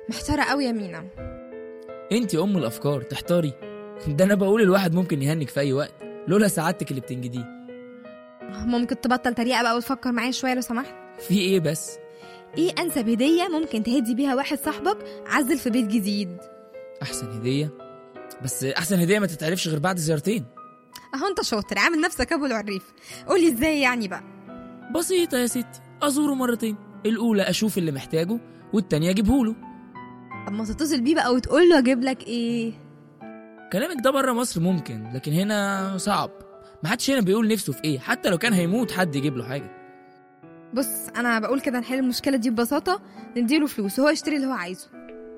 محتاره قوي يا مينا انت ام الافكار تحتاري ده انا بقول الواحد ممكن يهنك في اي وقت لولا سعادتك اللي بتنجديه ممكن تبطل تريقه بقى وتفكر معايا شويه لو سمحت في ايه بس ايه انسب هديه ممكن تهدي بيها واحد صاحبك عزل في بيت جديد احسن هديه بس احسن هديه ما تتعرفش غير بعد زيارتين اهو انت شاطر عامل نفسك ابو العريف قولي ازاي يعني بقى بسيطه يا ستي ازوره مرتين الاولى اشوف اللي محتاجه والتانية اجيبهوله طب ما تتصل بيه بقى وتقول له اجيب لك ايه كلامك ده بره مصر ممكن لكن هنا صعب ما حدش هنا بيقول نفسه في ايه حتى لو كان هيموت حد يجيب له حاجه بص انا بقول كده نحل المشكله دي ببساطه نديله فلوس وهو يشتري اللي هو عايزه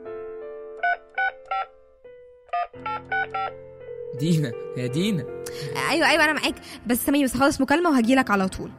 دينا يا دينا ايوه ايوه انا معاك بس سامي بس خلص مكالمه وهجيلك على طول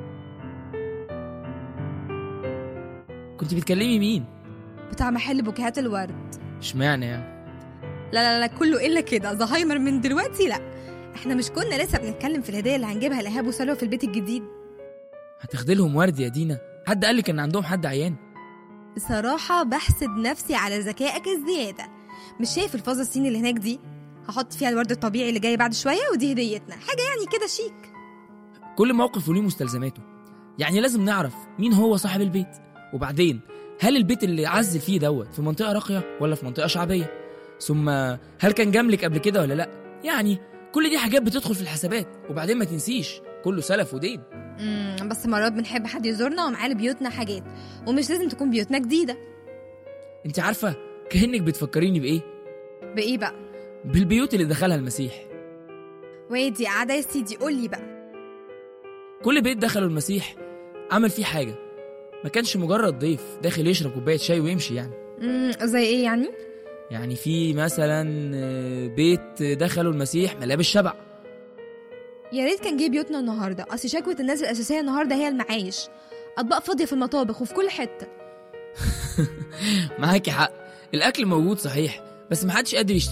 كنت بتكلمي مين بتاع محل بوكيهات الورد اشمعنى يعني لا لا لا كله الا كده زهايمر من دلوقتي لا احنا مش كنا لسه بنتكلم في الهديه اللي هنجيبها لايهاب وسلوى في البيت الجديد هتاخدي لهم ورد يا دينا حد قالك ان عندهم حد عيان بصراحه بحسد نفسي على ذكائك الزياده مش شايف الفازه الصيني اللي هناك دي هحط فيها الورد الطبيعي اللي جاي بعد شويه ودي هديتنا حاجه يعني كده شيك كل موقف وليه مستلزماته يعني لازم نعرف مين هو صاحب البيت وبعدين هل البيت اللي عزل فيه دوت في منطقه راقيه ولا في منطقه شعبيه ثم هل كان جاملك قبل كده ولا لا يعني كل دي حاجات بتدخل في الحسابات وبعدين ما تنسيش كله سلف ودين امم بس مرات بنحب حد يزورنا ومعاه لبيوتنا حاجات ومش لازم تكون بيوتنا جديده انت عارفه كانك بتفكريني بايه بايه بقى بالبيوت اللي دخلها المسيح وادي قاعده يا سيدي قولي بقى كل بيت دخله المسيح عمل فيه حاجه ما كانش مجرد ضيف داخل يشرب كوبايه شاي ويمشي يعني امم زي ايه يعني يعني في مثلا آه، بيت دخله المسيح ملابس شبع يا ريت كان جه بيوتنا النهارده اصل شكوى الناس الاساسيه النهارده هي المعايش اطباق فاضيه في المطابخ وفي كل حته معاكي حق الاكل موجود صحيح بس محدش قادر يشتري